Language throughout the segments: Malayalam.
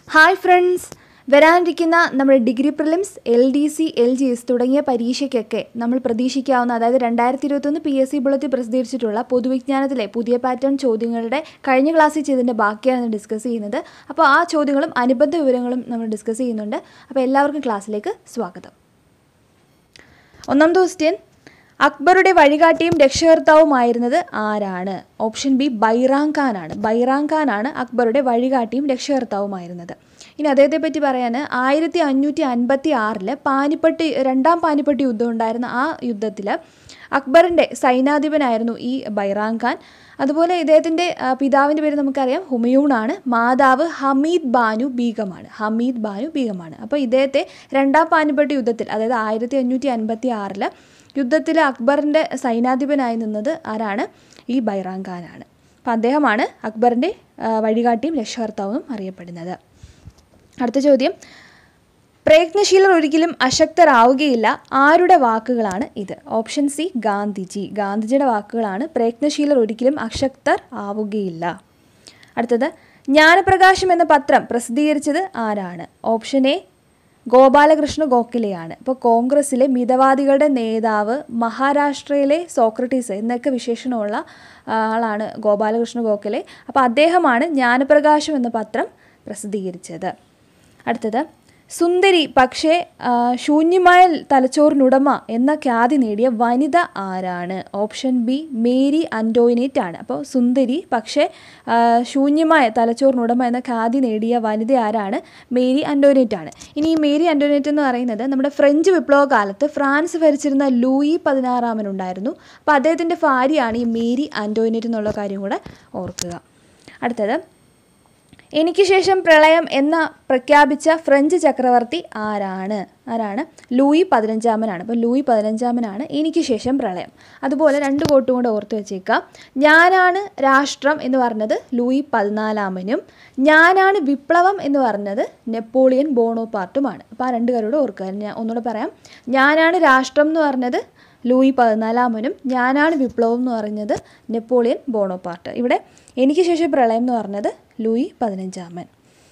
ഹായ് ഫ്രണ്ട്സ് വരാനിരിക്കുന്ന നമ്മുടെ degree prelims L D C L G S തുടങ്ങിയ പരീക്ഷയ്ക്കൊക്കെ നമ്മൾ പ്രതീക്ഷിക്കാവുന്ന അതായത് രണ്ടായിരത്തി ഇരുപത്തൊന്ന് പി എസ് സി ബുള്ളറ്റിൽ പ്രസിദ്ധീകരിച്ചിട്ടുള്ള പൊതുവിജ്ഞാനത്തിലെ പുതിയ പാറ്റേൺ ചോദ്യങ്ങളുടെ കഴിഞ്ഞ ക്ലാസ്സിൽ ചെയ്തതിൻ്റെ ബാക്കിയാണ് ഡിസ്കസ് ചെയ്യുന്നത് അപ്പോൾ ആ ചോദ്യങ്ങളും അനുബന്ധ വിവരങ്ങളും നമ്മൾ ഡിസ്കസ് ചെയ്യുന്നുണ്ട് അപ്പോൾ എല്ലാവർക്കും ക്ലാസ്സിലേക്ക് സ്വാഗതം ഒന്നാമത്തെ ക്വസ്റ്റ്യൻ അക്ബറുടെ വഴികാട്ടിയും രക്ഷകർത്താവുമായിരുന്നത് ആരാണ് ഓപ്ഷൻ ബി ബൈറാം ഖാനാണ് ബൈറാം ഖാനാണ് അക്ബറുടെ വഴികാട്ടിയും രക്ഷകർത്താവുമായിരുന്നത് ഇനി അദ്ദേഹത്തെ പറ്റി പറയാൻ ആയിരത്തി അഞ്ഞൂറ്റി അൻപത്തി ആറില് പാനിപ്പട്ട് രണ്ടാം പാനിപ്പട്ട് യുദ്ധം ഉണ്ടായിരുന്ന ആ യുദ്ധത്തിൽ അക്ബറിൻ്റെ സൈനാധിപനായിരുന്നു ഈ ബൈറാം ഖാൻ അതുപോലെ ഇദ്ദേഹത്തിൻ്റെ ആ, പിതാവിൻ്റെ പേര് നമുക്കറിയാം ഹുമയൂണാണ് മാതാവ് ഹമീദ് ബാനു ബീഗമാണ് ഹമീദ് ബാനു ബീഗമാണ് അപ്പോൾ ഇദ്ദേഹത്തെ രണ്ടാം പാനിപ്പട്ട് യുദ്ധത്തിൽ അതായത് ആയിരത്തി അഞ്ഞൂറ്റി അൻപത്തി ആറിൽ യുദ്ധത്തിൽ അക്ബറിൻ്റെ സൈനാധിപനായി നിന്നത് ആരാണ് ഈ ബൈറാം ഖാനാണ് അപ്പോൾ അദ്ദേഹമാണ് അക്ബറിൻ്റെ ആ, വഴികാട്ടിയും രക്ഷകർത്താവും അറിയപ്പെടുന്നത് അടുത്ത ചോദ്യം പ്രയത്നശീലർ ഒരിക്കലും അശക്തരാവുകയില്ല ആരുടെ വാക്കുകളാണ് ഇത് ഓപ്ഷൻ സി ഗാന്ധിജി ഗാന്ധിജിയുടെ വാക്കുകളാണ് പ്രയത്നശീലർ ഒരിക്കലും അശക്തർ ആവുകയില്ല അടുത്തത് ജ്ഞാനപ്രകാശം എന്ന പത്രം പ്രസിദ്ധീകരിച്ചത് ആരാണ് ഓപ്ഷൻ എ ഗോപാലകൃഷ്ണ ഗോഖലെയാണ് ഇപ്പോൾ കോൺഗ്രസ്സിലെ മിതവാദികളുടെ നേതാവ് മഹാരാഷ്ട്രയിലെ സോക്രട്ടീസ് എന്നൊക്കെ വിശേഷണമുള്ള ആ, ആളാണ് ഗോപാലകൃഷ്ണ ഗോഖലെ അപ്പോൾ അദ്ദേഹമാണ് ജ്ഞാനപ്രകാശം എന്ന പത്രം പ്രസിദ്ധീകരിച്ചത് അടുത്തത് സുന്ദരി പക്ഷേ ആ, ശൂന്യമായ തലച്ചോറിനുടമ എന്ന ഖ്യാതി നേടിയ വനിത ആരാണ് ഓപ്ഷൻ ബി മേരി അൻറ്റോയിനേറ്റ് ആണ് അപ്പോൾ സുന്ദരി പക്ഷേ ആ, ശൂന്യമായ തലച്ചോറിനുടമ എന്ന ഖ്യാതി നേടിയ വനിത ആരാണ് മേരി അൻറ്റോയിനേറ്റ് ആണ് ഇനി ഈ മേരി അൻറ്റോയിനേറ്റ് എന്ന് പറയുന്നത് നമ്മുടെ ഫ്രഞ്ച് വിപ്ലവ കാലത്ത് ഫ്രാൻസ് ഭരിച്ചിരുന്ന ലൂയി പതിനാറാമനുണ്ടായിരുന്നു അപ്പോൾ അദ്ദേഹത്തിൻ്റെ ഭാര്യയാണ് ഈ മേരി അൻറ്റോയിനേറ്റ് എന്നുള്ള കാര്യം കൂടെ ഓർക്കുക അടുത്തത് എനിക്ക് ശേഷം പ്രളയം എന്ന പ്രഖ്യാപിച്ച ഫ്രഞ്ച് ചക്രവർത്തി ആരാണ് ആരാണ് ലൂയി പതിനഞ്ചാമനാണ് അപ്പോൾ ലൂയി പതിനഞ്ചാമനാണ് എനിക്ക് ശേഷം പ്രളയം അതുപോലെ രണ്ട് കോട്ടും കൂടെ ഓർത്ത് വെച്ചേക്കാം ഞാനാണ് രാഷ്ട്രം എന്ന് പറഞ്ഞത് ലൂയി പതിനാലാമനും ഞാനാണ് വിപ്ലവം എന്ന് പറഞ്ഞത് നെപ്പോളിയൻ ബോണോപാർട്ടുമാണ് അപ്പോൾ ആ രണ്ട് കാരോട് ഓർക്കുക ഞാൻ ഒന്നുകൂടെ പറയാം ഞാനാണ് രാഷ്ട്രം എന്ന് പറഞ്ഞത് ലൂയി പതിനാലാമനും ഞാനാണ് വിപ്ലവം എന്ന് പറഞ്ഞത് നെപ്പോളിയൻ ബോണോപാർട്ട് ഇവിടെ എനിക്ക് ശേഷം പ്രളയം എന്ന് പറഞ്ഞത് ലൂയി പതിനഞ്ചാമൻ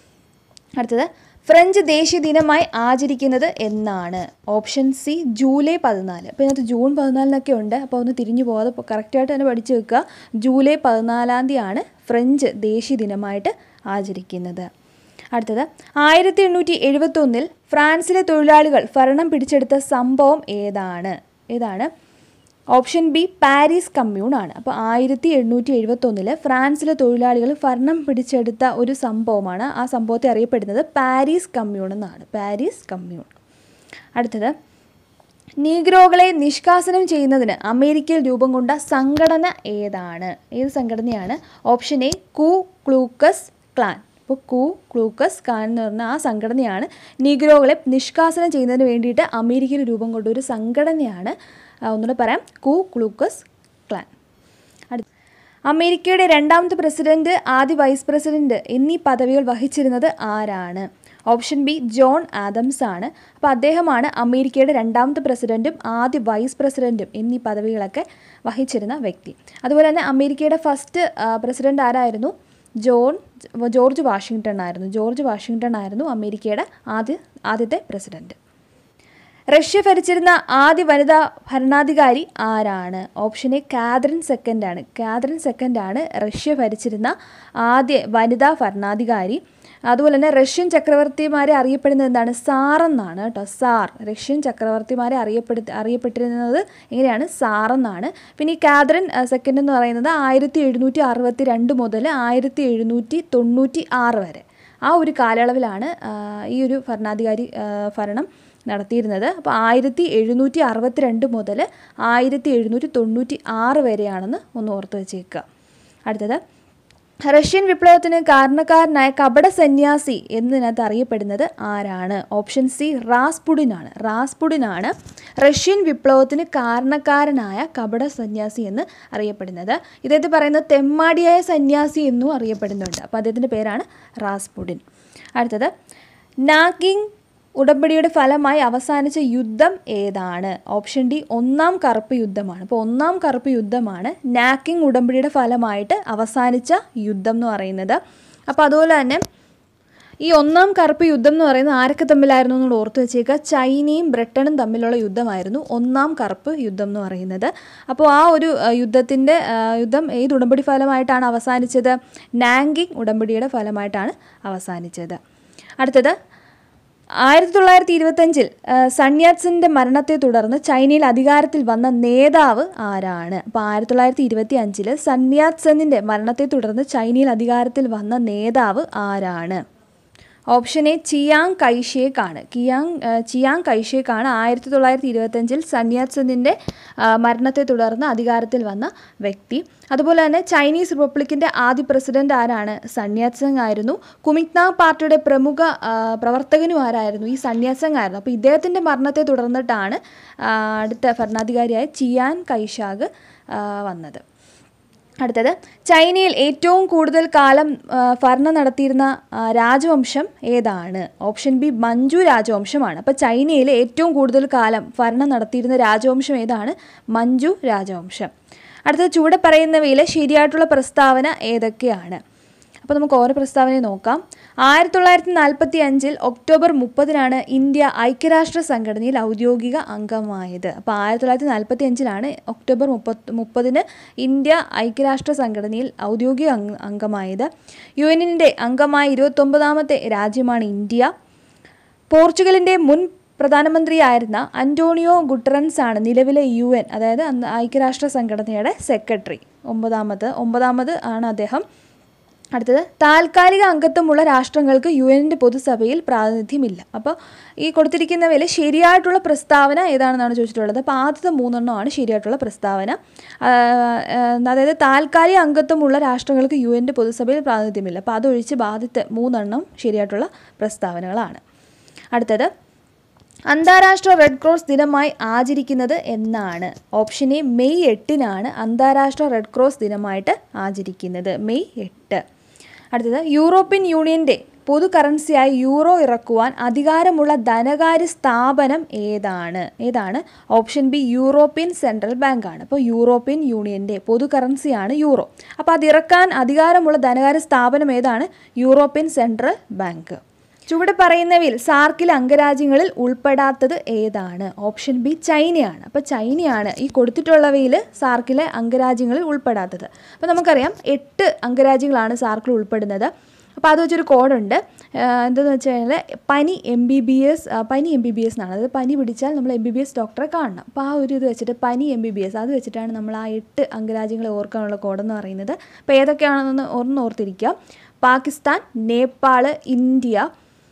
അടുത്തത് ഫ്രഞ്ച് ദേശീയ ദിനമായി ആചരിക്കുന്നത് എന്നാണ് ഓപ്ഷൻ സി ജൂലൈ പതിനാല് അപ്പോൾ ഇതിനകത്ത് ജൂൺ പതിനാലിനൊക്കെ ഉണ്ട് അപ്പോൾ ഒന്ന് തിരിഞ്ഞു പോകാതെ ഇപ്പോൾ കറക്റ്റായിട്ട് തന്നെ പഠിച്ചു വെക്കുക ജൂലൈ പതിനാലാം തീയതിയാണ് ഫ്രഞ്ച് ദേശീയ ദിനമായിട്ട് ആചരിക്കുന്നത് അടുത്തത് ആയിരത്തി എണ്ണൂറ്റി എഴുപത്തൊന്നിൽ ഫ്രാൻസിലെ തൊഴിലാളികൾ ഭരണം പിടിച്ചെടുത്ത സംഭവം ഏതാണ് ഏതാണ് ഓപ്ഷൻ ബി പാരീസ് കമ്മ്യൂൺ ആണ് അപ്പോൾ ആയിരത്തി എണ്ണൂറ്റി എഴുപത്തൊന്നില് ഫ്രാൻസിലെ തൊഴിലാളികൾ ഭരണം പിടിച്ചെടുത്ത ഒരു സംഭവമാണ് ആ സംഭവത്തെ അറിയപ്പെടുന്നത് പാരീസ് കമ്മ്യൂൺ എന്നാണ് പാരീസ് കമ്മ്യൂൺ അടുത്തത് നീഗ്രോകളെ നിഷ്കാസനം ചെയ്യുന്നതിന് അമേരിക്കയിൽ രൂപം കൊണ്ട സംഘടന ഏതാണ് ഏത് സംഘടനയാണ് ഓപ്ഷൻ എ കു ക്ലൂക്കസ് ക്ലാൻ അപ്പോൾ കു ക്ലൂക്കസ് ക്ലാൻ എന്ന് പറഞ്ഞ ആ സംഘടനയാണ് നീഗ്രോകളെ നിഷ്കാസനം ചെയ്യുന്നതിന് വേണ്ടിയിട്ട് അമേരിക്കയിൽ രൂപം കൊണ്ട ഒരു സംഘടനയാണ് ആ, ഒന്നുകൂടെ പറയാം കു ക്ലൂക്കസ് ക്ലാൻ അടുത്ത അമേരിക്കയുടെ രണ്ടാമത്തെ പ്രസിഡന്റ് ആദ്യ വൈസ് പ്രസിഡന്റ് എന്നീ പദവികൾ വഹിച്ചിരുന്നത് ആരാണ് ഓപ്ഷൻ ബി ജോൺ ആദംസ് ആണ് അപ്പോൾ അദ്ദേഹമാണ് അമേരിക്കയുടെ രണ്ടാമത്തെ പ്രസിഡന്റും ആദ്യ വൈസ് പ്രസിഡന്റും എന്നീ പദവികളൊക്കെ വഹിച്ചിരുന്ന വ്യക്തി അതുപോലെ തന്നെ അമേരിക്കയുടെ ഫസ്റ്റ് പ്രസിഡന്റ് ആരായിരുന്നു ജോൺ ജോർജ് വാഷിങ്ടൺ ആയിരുന്നു ജോർജ് വാഷിങ്ടൺ ആയിരുന്നു അമേരിക്കയുടെ ആദ്യ ആദ്യത്തെ പ്രസിഡന്റ് റഷ്യ ഭരിച്ചിരുന്ന ആദ്യ വനിതാ ഭരണാധികാരി ആരാണ് ഓപ്ഷൻ എ കാതറിൻ സെക്കൻഡ് ആണ് കാതറിൻ സെക്കൻഡ് ആണ് റഷ്യ ഭരിച്ചിരുന്ന ആദ്യ വനിതാ ഭരണാധികാരി അതുപോലെ തന്നെ റഷ്യൻ ചക്രവർത്തിമാരെ അറിയപ്പെടുന്നത് എന്താണ് സാർ എന്നാണ് കേട്ടോ സാർ റഷ്യൻ ചക്രവർത്തിമാരെ അറിയപ്പെടു അറിയപ്പെട്ടിരുന്നത് എങ്ങനെയാണ് സാർ എന്നാണ് പിന്നെ ഈ കാതറിൻ സെക്കൻഡ് എന്ന് പറയുന്നത് ആയിരത്തി എഴുന്നൂറ്റി അറുപത്തി രണ്ട് മുതൽ ആയിരത്തി എഴുന്നൂറ്റി തൊണ്ണൂറ്റി ആറ് വരെ ആ ഒരു കാലയളവിലാണ് ആ, ഈ ഒരു ഭരണാധികാരി ആ, ഭരണം നടത്തിയിരുന്നത് അപ്പോൾ ആയിരത്തി എഴുന്നൂറ്റി അറുപത്തിരണ്ട് മുതൽ ആയിരത്തി എഴുന്നൂറ്റി തൊണ്ണൂറ്റി ആറ് വരെയാണെന്ന് ഒന്ന് ഓർത്ത് വെച്ചേക്കുക അടുത്തത് റഷ്യൻ വിപ്ലവത്തിന് കാരണക്കാരനായ കപട സന്യാസി എന്നതിനകത്ത് അറിയപ്പെടുന്നത് ആരാണ് ഓപ്ഷൻ സി റാസ്പുഡിനാണ് റാസ്പുഡിനാണ് റഷ്യൻ വിപ്ലവത്തിന് കാരണക്കാരനായ കപട സന്യാസി എന്ന് അറിയപ്പെടുന്നത് ഇദ്ദേഹത്തെ പറയുന്നത് തെമ്മാടിയായ സന്യാസി എന്നും അറിയപ്പെടുന്നുണ്ട് അപ്പോൾ അദ്ദേഹത്തിൻ്റെ പേരാണ് റാസ്പുഡിൻ അടുത്തത് നാഗിങ് ഉടമ്പടിയുടെ ഫലമായി അവസാനിച്ച യുദ്ധം ഏതാണ് ഓപ്ഷൻ ഡി ഒന്നാം കറുപ്പ് യുദ്ധമാണ് അപ്പോൾ ഒന്നാം കറുപ്പ് യുദ്ധമാണ് നാക്കിംഗ് ഉടമ്പടിയുടെ ഫലമായിട്ട് അവസാനിച്ച യുദ്ധം എന്ന് പറയുന്നത് അപ്പോൾ അതുപോലെ തന്നെ ഈ ഒന്നാം കറുപ്പ് യുദ്ധം എന്ന് പറയുന്നത് ആരൊക്കെ തമ്മിലായിരുന്നു എന്നുള്ള ഓർത്ത് വെച്ചേക്കുക ചൈനയും ബ്രിട്ടനും തമ്മിലുള്ള യുദ്ധമായിരുന്നു ഒന്നാം കറുപ്പ് യുദ്ധം എന്ന് പറയുന്നത് അപ്പോൾ ആ ഒരു യുദ്ധത്തിൻ്റെ യുദ്ധം ഏത് ഉടമ്പടി ഫലമായിട്ടാണ് അവസാനിച്ചത് നാങ്കിങ് ഉടമ്പടിയുടെ ഫലമായിട്ടാണ് അവസാനിച്ചത് അടുത്തത് ആയിരത്തി തൊള്ളായിരത്തി ഇരുപത്തഞ്ചിൽ സൺയാറ്റ്സിൻ്റെ മരണത്തെ തുടർന്ന് ചൈനയിൽ അധികാരത്തിൽ വന്ന നേതാവ് ആരാണ് അപ്പോൾ ആയിരത്തി തൊള്ളായിരത്തി ഇരുപത്തി അഞ്ചിൽ സൺയാറ്റ്സനിൻ്റെ മരണത്തെ തുടർന്ന് ചൈനയിൽ അധികാരത്തിൽ വന്ന നേതാവ് ആരാണ് ഓപ്ഷൻ എ ചിയാങ് കൈഷേക്ക് ആണ് കിയാങ് ചിയാങ് കൈഷേക്ക് ആണ് ആയിരത്തി തൊള്ളായിരത്തി ഇരുപത്തഞ്ചിൽ സന്യാസനിൻ്റെ മരണത്തെ തുടർന്ന് അധികാരത്തിൽ വന്ന വ്യക്തി അതുപോലെ തന്നെ ചൈനീസ് റിപ്പബ്ലിക്കിൻ്റെ ആദ്യ പ്രസിഡന്റ് ആരാണ് സന്യാസങ് ആയിരുന്നു കുമിക്നാങ് പാർട്ടിയുടെ പ്രമുഖ പ്രവർത്തകനും ആരായിരുന്നു ഈ സന്യാസങ് ആയിരുന്നു അപ്പോൾ ഇദ്ദേഹത്തിൻ്റെ മരണത്തെ തുടർന്നിട്ടാണ് അടുത്ത ഭരണാധികാരിയായ ചിയാൻ കൈഷാഗ് വന്നത് അടുത്തത് ചൈനയിൽ ഏറ്റവും കൂടുതൽ കാലം ഭരണം നടത്തിയിരുന്ന രാജവംശം ഏതാണ് ഓപ്ഷൻ ബി മഞ്ജു രാജവംശമാണ് അപ്പോൾ ചൈനയിൽ ഏറ്റവും കൂടുതൽ കാലം ഭരണം നടത്തിയിരുന്ന രാജവംശം ഏതാണ് മഞ്ജു രാജവംശം അടുത്തത് ചുവടെ പറയുന്നവയിൽ ശരിയായിട്ടുള്ള പ്രസ്താവന ഏതൊക്കെയാണ് അപ്പോൾ നമുക്ക് ഓരോ പ്രസ്താവനയും നോക്കാം ആയിരത്തി തൊള്ളായിരത്തി നാൽപ്പത്തി അഞ്ചിൽ ഒക്ടോബർ മുപ്പതിനാണ് ഇന്ത്യ ഐക്യരാഷ്ട്ര സംഘടനയിൽ ഔദ്യോഗിക അംഗമായത് അപ്പോൾ ആയിരത്തി തൊള്ളായിരത്തി നാൽപ്പത്തി അഞ്ചിലാണ് ഒക്ടോബർ മുപ്പത് മുപ്പതിന് ഇന്ത്യ ഐക്യരാഷ്ട്ര സംഘടനയിൽ ഔദ്യോഗിക അംഗമായത് യു എന്നിൻ്റെ അംഗമായ ഇരുപത്തൊമ്പതാമത്തെ രാജ്യമാണ് ഇന്ത്യ പോർച്ചുഗലിൻ്റെ മുൻ പ്രധാനമന്ത്രിയായിരുന്ന അന്റോണിയോ ഗുട്ടറൻസ് ആണ് നിലവിലെ യു എൻ അതായത് ഐക്യരാഷ്ട്ര സംഘടനയുടെ സെക്രട്ടറി ഒമ്പതാമത് ഒമ്പതാമത് ആണ് അദ്ദേഹം അടുത്തത് താൽക്കാലിക അംഗത്വമുള്ള രാഷ്ട്രങ്ങൾക്ക് യു എന്നിൻ്റെ പൊതുസഭയിൽ പ്രാതിനിധ്യമില്ല അപ്പോൾ ഈ കൊടുത്തിരിക്കുന്നവയിൽ ശരിയായിട്ടുള്ള പ്രസ്താവന ഏതാണെന്നാണ് ചോദിച്ചിട്ടുള്ളത് അപ്പോൾ ആദ്യത്തെ മൂന്നെണ്ണമാണ് ശരിയായിട്ടുള്ള പ്രസ്താവന അതായത് താൽക്കാലിക അംഗത്വമുള്ള രാഷ്ട്രങ്ങൾക്ക് യു എന്നിൻ്റെ പൊതുസഭയിൽ പ്രാതിനിധ്യമില്ല അപ്പോൾ അതൊഴിച്ച് ബാധ്യത്തെ മൂന്നെണ്ണം ശരിയായിട്ടുള്ള പ്രസ്താവനകളാണ് അടുത്തത് അന്താരാഷ്ട്ര റെഡ് ക്രോസ് ദിനമായി ആചരിക്കുന്നത് എന്നാണ് ഓപ്ഷൻ എ മെയ് എട്ടിനാണ് അന്താരാഷ്ട്ര റെഡ് ക്രോസ് ദിനമായിട്ട് ആചരിക്കുന്നത് മെയ് എട്ട് അടുത്തത് യൂറോപ്യൻ യൂണിയൻ്റെ പൊതു കറൻസിയായി യൂറോ ഇറക്കുവാൻ അധികാരമുള്ള ധനകാര്യ സ്ഥാപനം ഏതാണ് ഏതാണ് option B European central bank ആണ് അപ്പോൾ യൂറോപ്യൻ യൂണിയൻ്റെ പൊതു കറൻസിയാണ് യൂറോ അപ്പോൾ അത് ഇറക്കാൻ അധികാരമുള്ള ധനകാര്യ സ്ഥാപനം ഏതാണ് യൂറോപ്യൻ സെൻട്രൽ ബാങ്ക് ചുവടെ പറയുന്നവയിൽ സാർക്കിലെ അംഗരാജ്യങ്ങളിൽ ഉൾപ്പെടാത്തത് ഏതാണ് ഓപ്ഷൻ ബി ചൈനയാണ് അപ്പോൾ ചൈനയാണ് ഈ കൊടുത്തിട്ടുള്ളവയിൽ സാർക്കിലെ അംഗരാജ്യങ്ങളിൽ ഉൾപ്പെടാത്തത് അപ്പോൾ നമുക്കറിയാം എട്ട് അംഗരാജ്യങ്ങളാണ് സാർക്കിൽ ഉൾപ്പെടുന്നത് അപ്പോൾ അത് വെച്ചൊരു കോഡുണ്ട് എന്താണെന്ന് വെച്ച് കഴിഞ്ഞാൽ പനി എം ബി ബി എസ് പനി എം ബി ബി എസ് എന്നാണ് അതായത് പനി പിടിച്ചാൽ നമ്മൾ എം ബി ബി എസ് ഡോക്ടറെ കാണണം അപ്പോൾ ആ ഒരു ഇത് വെച്ചിട്ട് പനി എം ബി ബി എസ് അത് വെച്ചിട്ടാണ് നമ്മൾ ആ എട്ട് അംഗരാജ്യങ്ങളെ ഓർക്കാനുള്ള കോഡെന്ന് പറയുന്നത് അപ്പോൾ ഏതൊക്കെയാണെന്ന് ഒന്ന് ഓർത്തിരിക്കുക പാകിസ്ഥാൻ നേപ്പാൾ ഇന്ത്യ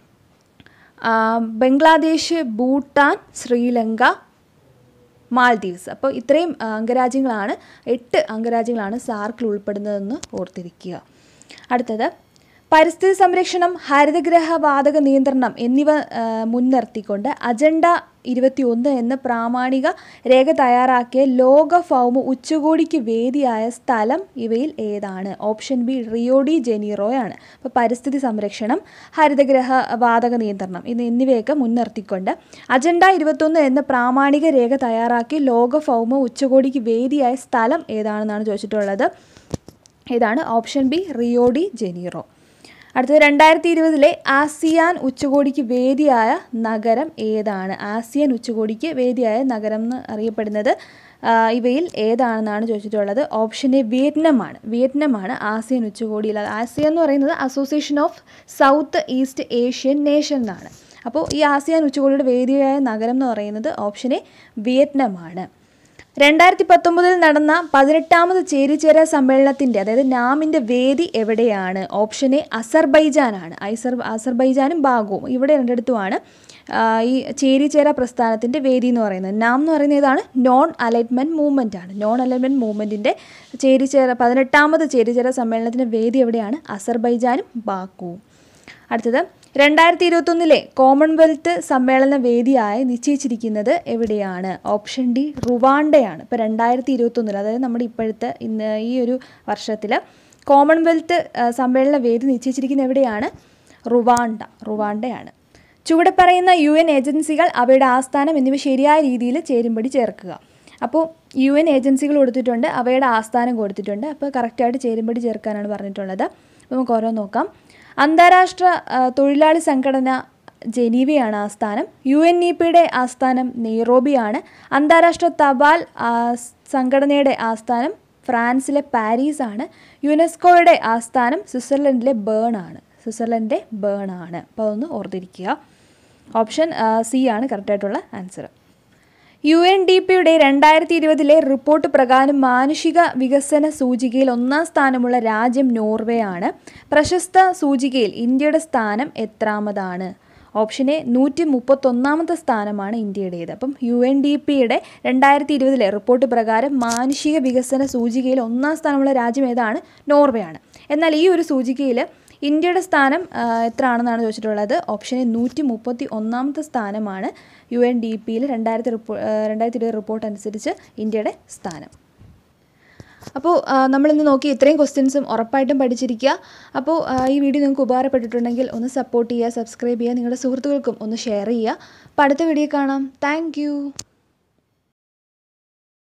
ബംഗ്ലാദേശ് ഭൂട്ടാൻ ശ്രീലങ്ക മാൽദീവ്സ് അപ്പോൾ ഇത്രയും അംഗരാജ്യങ്ങളാണ് എട്ട് അംഗരാജ്യങ്ങളാണ് സാർക്കിൽ ഉൾപ്പെടുന്നതെന്ന് ഓർത്തിരിക്കുക അടുത്തത് പരിസ്ഥിതി സംരക്ഷണം ഹരിതഗ്രഹ വാതക നിയന്ത്രണം എന്നിവ മുൻനിർത്തിക്കൊണ്ട് അജണ്ട ഇരുപത്തി ഒന്ന് എന്ന പ്രാമാണിക രേഖ തയ്യാറാക്കിയ ലോക ഭൗമ ഉച്ചകോടിക്ക് വേദിയായ സ്ഥലം ഇവയിൽ ഏതാണ് ഓപ്ഷൻ ബി റിയോഡി ജനീറോയാണ് അപ്പോൾ പരിസ്ഥിതി സംരക്ഷണം ഹരിതഗ്രഹ വാതക നിയന്ത്രണം ഇത് എന്നിവയൊക്കെ മുൻനിർത്തിക്കൊണ്ട് അജണ്ട ഇരുപത്തൊന്ന് എന്ന പ്രാമാണിക രേഖ തയ്യാറാക്കിയ ലോക ഭൗമ ഉച്ചകോടിക്ക് വേദിയായ സ്ഥലം ഏതാണെന്നാണ് ചോദിച്ചിട്ടുള്ളത് ഇതാണ് ഓപ്ഷൻ ബി റിയോഡി ജനീറോ അടുത്തത് രണ്ടായിരത്തി ഇരുപതിലെ ആസിയാൻ ഉച്ചകോടിക്ക് വേദിയായ നഗരം ഏതാണ് ആസിയൻ ഉച്ചകോടിക്ക് വേദിയായ നഗരം എന്ന് അറിയപ്പെടുന്നത് ഇവയിൽ ഏതാണെന്നാണ് ചോദിച്ചിട്ടുള്ളത് ഓപ്ഷൻ എ വിയറ്റ്നാമാണ് വിയറ്റ്നാമാണ് ആസിയൻ ഉച്ചകോടിയിൽ ആസിയ എന്ന് പറയുന്നത് association of south east Asian nation എന്നാണ് അപ്പോൾ ഈ ആസിയാൻ ഉച്ചകോടിയുടെ വേദിയായ നഗരം എന്ന് പറയുന്നത് ഓപ്ഷൻ എ വിയറ്റ്നാമാണ് രണ്ടായിരത്തി പത്തൊമ്പതിൽ നടന്ന പതിനെട്ടാമത് ചേരിചേര സമ്മേളനത്തിൻ്റെ അതായത് നാമിൻ്റെ വേദി എവിടെയാണ് ഓപ്ഷൻ എ അസർബൈജാനാണ് ഐസർ അസർബൈജാനും ബാഗുവും ഇവിടെ രണ്ടിടത്തുമാണ് ഈ ചേരിചേര പ്രസ്ഥാനത്തിൻ്റെ വേദി എന്ന് പറയുന്നത് നാം എന്ന് പറയുന്നത് ഏതാണ് നോൺ അലൈൻമെൻറ്റ് മൂവ്മെൻ്റ് ആണ് നോൺ അലൈൻമെൻറ്റ് മൂവ്മെൻറ്റിൻ്റെ ചേരിചേര പതിനെട്ടാമത് ചേരിചേര സമ്മേളനത്തിൻ്റെ വേദി എവിടെയാണ് അസർബൈജാനും ബാക്കുവും അടുത്തത് രണ്ടായിരത്തി ഇരുപത്തൊന്നിലെ കോമൺവെൽത്ത് സമ്മേളന വേദിയായി നിശ്ചയിച്ചിരിക്കുന്നത് എവിടെയാണ് ഓപ്ഷൻ ഡി റുവാണ്ടയാണ് ഇപ്പോൾ രണ്ടായിരത്തി ഇരുപത്തൊന്നിൽ അതായത് നമ്മുടെ ഇപ്പോഴത്തെ ഇന്ന് ഈ ഒരു വർഷത്തിൽ കോമൺവെൽത്ത് സമ്മേളന വേദി നിശ്ചയിച്ചിരിക്കുന്നത് എവിടെയാണ് റുവാണ്ട റുവാണ്ടയാണ് ചുവടെ പറയുന്ന യു എൻ ഏജൻസികൾ അവയുടെ ആസ്ഥാനം എന്നിവ ശരിയായ രീതിയിൽ ചേരുംപടി ചേർക്കുക അപ്പോൾ യു എൻ ഏജൻസികൾ കൊടുത്തിട്ടുണ്ട് അവയുടെ ആസ്ഥാനം കൊടുത്തിട്ടുണ്ട് അപ്പോൾ കറക്റ്റായിട്ട് ചേരുംപടി ചേർക്കാനാണ് പറഞ്ഞിട്ടുള്ളത് നമുക്ക് ഓരോ നോക്കാം അന്താരാഷ്ട്ര ആ, തൊഴിലാളി സംഘടന ജനീവയാണ് ആസ്ഥാനം യു എൻ ഇ പിയുടെ ആസ്ഥാനം നെയ്റോബിയാണ് അന്താരാഷ്ട്ര തപാൽ ആ, സംഘടനയുടെ ആസ്ഥാനം ഫ്രാൻസിലെ പാരീസ് ആണ് യുനെസ്കോയുടെ ആസ്ഥാനം സ്വിറ്റ്സർലൻഡിലെ ബേൺ ആണ് സ്വിറ്റ്സർലൻഡിലെ ബേൺ ആണ് അപ്പോൾ അതൊന്ന് ഓർത്തിരിക്കുക ഓപ്ഷൻ സി ആണ് കറക്റ്റായിട്ടുള്ള ആൻസർ യു എൻ ഡി പിയുടെ രണ്ടായിരത്തി ഇരുപതിലെ റിപ്പോർട്ട് പ്രകാരം മാനുഷിക വികസന സൂചികയിൽ ഒന്നാം സ്ഥാനമുള്ള രാജ്യം നോർവേ ആണ് പ്രശസ്ത സൂചികയിൽ ഇന്ത്യയുടെ സ്ഥാനം എത്രാമതാണ് ഓപ്ഷൻ എ നൂറ്റി മുപ്പത്തൊന്നാമത്തെ സ്ഥാനമാണ് ഇന്ത്യയുടേത് അപ്പം യു എൻ ഡി പിയുടെ രണ്ടായിരത്തി ഇരുപതിലെ റിപ്പോർട്ട് പ്രകാരം മാനുഷിക വികസന സൂചികയിൽ ഒന്നാം സ്ഥാനമുള്ള രാജ്യം ഏതാണ് നോർവേ ആണ് എന്നാൽ ഈ ഒരു സൂചികയിൽ ഇന്ത്യയുടെ സ്ഥാനം ആ, എത്ര ആണെന്നാണ് ചോദിച്ചിട്ടുള്ളത് ഓപ്ഷൻ എ നൂറ്റി മുപ്പത്തി ഒന്നാമത്തെ സ്ഥാനമാണ് യു എൻ ഡി പിയിൽ രണ്ടായിരത്തി റിപ്പോ രണ്ടായിരത്തി ഇരുപത് റിപ്പോർട്ട് അനുസരിച്ച് ഇന്ത്യയുടെ സ്ഥാനം അപ്പോൾ ആ, നമ്മളിന്ന് നോക്കി ഇത്രയും ക്വസ്റ്റ്യൻസും ഉറപ്പായിട്ടും പഠിച്ചിരിക്കുക അപ്പോൾ ആ, ഈ വീഡിയോ നിങ്ങൾക്ക് ഉപകാരപ്പെട്ടിട്ടുണ്ടെങ്കിൽ ഒന്ന് സപ്പോർട്ട് ചെയ്യുക സബ്സ്ക്രൈബ് ചെയ്യുക നിങ്ങളുടെ സുഹൃത്തുക്കൾക്കും ഒന്ന് ഷെയർ ചെയ്യുക അപ്പോൾ അടുത്ത വീഡിയോ കാണാം താങ്ക്